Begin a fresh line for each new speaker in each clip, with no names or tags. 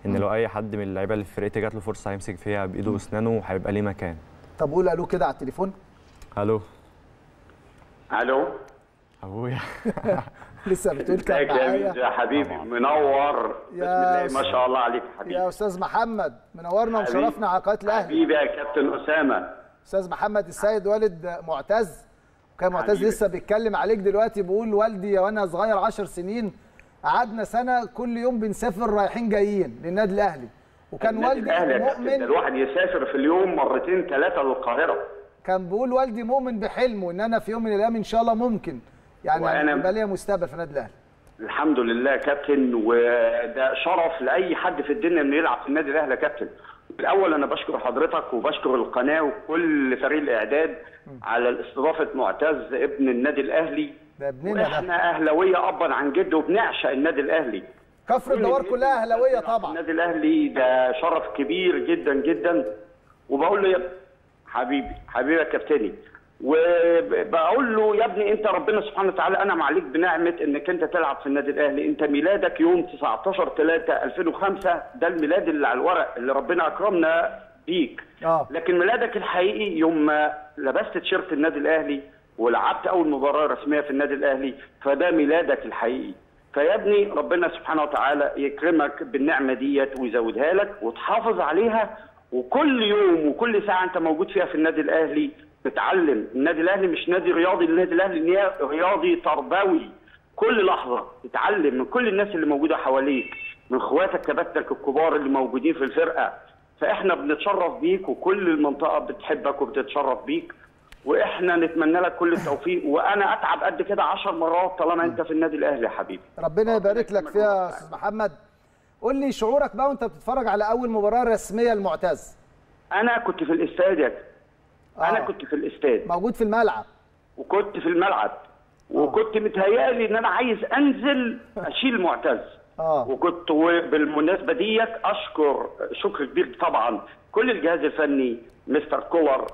ان لو اي حد من اللعيبه اللي في فرقتي جات له فرصه هيمسك فيها بايده واسنانه وهيبقى ليه مكان
طب قول الو كده على التليفون
الو
الو
ابويا
لسه بتقول كان
ازيك يا
معايا
ميدو يا حبيبي منور بسم
يا
الله ما شاء الله عليك يا حبيبي
يا استاذ محمد منورنا
حبيبي.
ومشرفنا على قناه الاهلي
حبيبي يا كابتن اسامه
استاذ محمد السيد والد معتز وكان معتز
حبيبي.
لسه بيتكلم عليك دلوقتي بيقول والدي وانا صغير 10 سنين قعدنا سنه كل يوم بنسافر رايحين جايين للنادي الاهلي وكان
النادي
والدي
الأهلي يا كابتن، ده
مؤمن
الواحد يسافر في اليوم مرتين ثلاثه للقاهره
كان بيقول والدي مؤمن بحلمه ان انا في يوم من الايام ان شاء الله ممكن يعني
وأنا-
يبقى ليا مستقبل في النادي الاهلي
الحمد لله يا كابتن وده شرف لاي حد في الدنيا انه يلعب في النادي الاهلي يا كابتن الاول انا بشكر حضرتك وبشكر القناه وكل فريق الاعداد على استضافه معتز ابن النادي الاهلي
ده ابننا ده
واحنا اهلاويه ابا عن جد وبنعشق النادي الاهلي
كفر الدوار كلها اهلاويه طبعا
النادي الاهلي ده شرف كبير جدا جدا وبقول له يا حبيبي حبيبي يا كابتني وبقول له يا ابني انت ربنا سبحانه وتعالى انعم عليك بنعمه انك انت تلعب في النادي الاهلي انت ميلادك يوم 19 3 2005 ده الميلاد اللي على الورق اللي ربنا اكرمنا بيك
اه
لكن ميلادك الحقيقي يوم ما لبست تيشيرت النادي الاهلي ولعبت اول مباراه رسميه في النادي الاهلي فده ميلادك الحقيقي فيا ابني ربنا سبحانه وتعالى يكرمك بالنعمه ديت ويزودها لك وتحافظ عليها وكل يوم وكل ساعه انت موجود فيها في النادي الاهلي تتعلم النادي الاهلي مش نادي رياضي النادي الاهلي نيا- رياضي تربوي كل لحظه تتعلم من كل الناس اللي موجوده حواليك من اخواتك كباتنك الكبار اللي موجودين في الفرقه فاحنا بنتشرف بيك وكل المنطقه بتحبك وبتتشرف بيك واحنا نتمنى لك كل التوفيق وانا اتعب قد كده 10 مرات طالما انت في النادي الاهلي يا حبيبي
ربنا يبارك لك فيها يا استاذ محمد قول لي شعورك بقى وانت بتتفرج على اول مباراه رسميه لمعتز
انا كنت في الاستاد يا انا
آه.
كنت في الاستاد
موجود في الملعب
وكنت في الملعب وكنت متهيألي ان انا عايز انزل اشيل معتز
اه
وكنت بالمناسبه ديت اشكر شكر كبير طبعا كل الجهاز الفني مستر كولر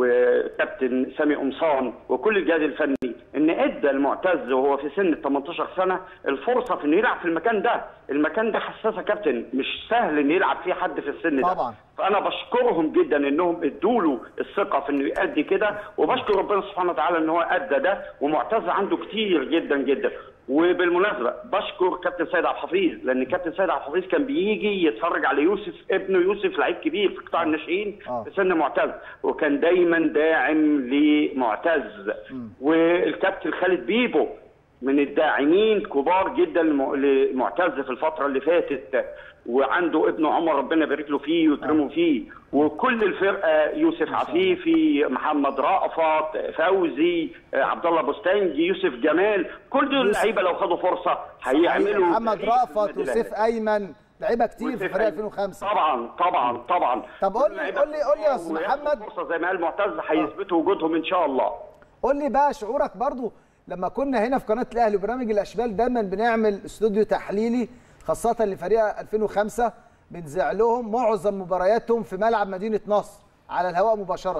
وكابتن سامي قمصان وكل الجهاز الفني ان ادى المعتز وهو في سن 18 سنه الفرصه في انه يلعب في المكان ده، المكان ده حساس يا كابتن مش سهل ان يلعب فيه حد في السن ده
طبعا.
فانا بشكرهم جدا انهم ادوا له الثقه في انه يأدي كده وبشكر ربنا سبحانه وتعالى ان هو ادى ده ومعتز عنده كتير جدا جدا وبالمناسبه بشكر كابتن سيد عبد الحفيظ لان كابتن سيد عبد الحفيظ كان بيجي يتفرج على يوسف ابنه يوسف لعيب كبير في قطاع الناشئين
آه.
في سن معتز وكان دايما داعم لمعتز والكابتن خالد بيبو من الداعمين كبار جدا لم- لمعتز في الفتره اللي فاتت وعنده ابنه عمر ربنا يبارك له فيه ويكرمه فيه وكل الفرقه يوسف عفيفي محمد رأفت فوزي آه، عبد الله بوستانجي يوسف جمال كل دول
يوسف.
اللعيبه لو خدوا فرصه هيعملوا
محمد
تاريخ في
رأفت
النادي
وسيف
الأهلي.
ايمن لعيبه كتير في
وسيف
فريق
أيمن.
2005
طبعا طبعا طبعا
طب قول لي-
اللعيبة
قول لي- قول لي يا أستاذ
وياخدوا
محمد.
فرصه زي ما قال معتز هيثبتوا وجودهم ان شاء الله
قول لي بقى شعورك برضو لما كنا هنا في قناه الاهلي وبرنامج الاشبال دايما بنعمل استوديو تحليلي خاصه لفريق 2005 بنذيع لهم معظم مبارياتهم في ملعب مدينه نصر على الهواء مباشره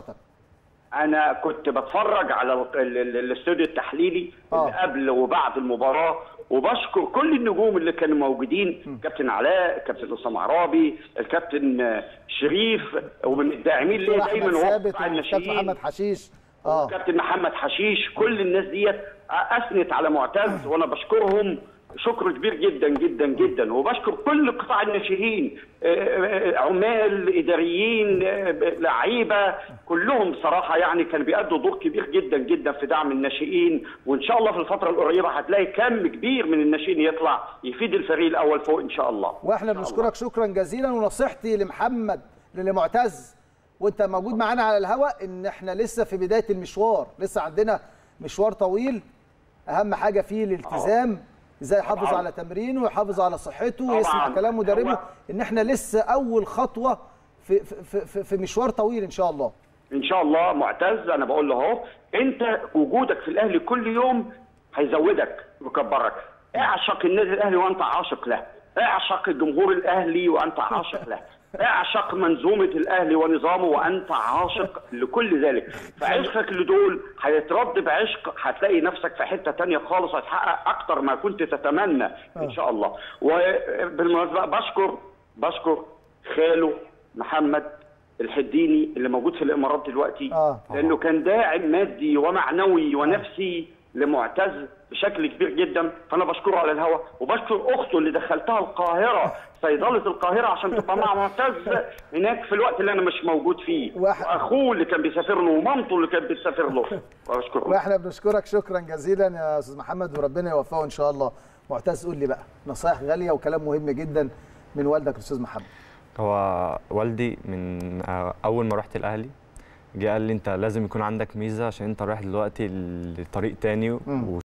انا كنت بتفرج على ال- ال- ال- الاستوديو التحليلي
آه.
اللي قبل وبعد المباراه وبشكر كل النجوم اللي كانوا موجودين كابتن علاء كابتن اسامه عرابي الكابتن آه، شريف ومن الداعمين ليه
دكتور
دايما
احمد
هو
ثابت
قطاع
والكابتن
الناشئين
محمد حشيش اه
كابتن محمد حشيش كل الناس ديت اثنت على معتز وانا بشكرهم شكر كبير جدا جدا جدا وبشكر كل قطاع الناشئين آه، آه، عمال اداريين آه، لعيبه كلهم بصراحه يعني كانوا بيأدوا دور كبير جدا جدا في دعم الناشئين وان شاء الله في الفتره القريبه هتلاقي كم كبير من الناشئين يطلع يفيد الفريق الاول فوق ان شاء الله
واحنا
إن شاء الله.
بنشكرك شكرا جزيلا ونصيحتي لمحمد لمعتز وانت موجود معانا على الهواء ان احنا لسه في بدايه المشوار لسه عندنا مشوار طويل اهم حاجه فيه الالتزام ازاي يحافظ
طبعاً.
على تمرينه ويحافظ على صحته
طبعاً.
ويسمع كلام مدربه
هو-
ان احنا لسه اول خطوه في في في, في مشوار طويل ان شاء الله
ان شاء الله معتز انا بقول له اهو انت وجودك في الاهلي كل يوم هيزودك ويكبرك اعشق النادي الاهلي وانت عاشق له اعشق الجمهور الاهلي وانت عاشق له اعشق منظومه الاهلي ونظامه وانت عاشق لكل ذلك فعشقك لدول هيترد بعشق هتلاقي نفسك في حته تانية خالص هتحقق اكتر ما كنت تتمنى ان شاء الله وبالمناسبه بشكر بشكر خاله محمد الحديني اللي موجود في الامارات دلوقتي
آه.
لانه كان داعم مادي ومعنوي ونفسي لمعتز بشكل كبير جدا فانا بشكره على الهوا وبشكر اخته اللي دخلتها القاهره صيدله القاهره عشان تبقى مع معتز هناك في الوقت اللي انا مش موجود فيه
واحد-
واخوه اللي كان بيسافر له ومامته اللي كانت بتسافر له بشكره
واحنا بنشكرك شكرا جزيلا يا استاذ محمد وربنا يوفقه ان شاء الله معتز قول لي بقى نصايح غاليه وكلام مهم جدا من والدك الاستاذ محمد
هو والدي من آه، اول ما رحت الاهلي جه قال لي انت لازم يكون عندك ميزه عشان انت رايح دلوقتي لطريق تاني
مم.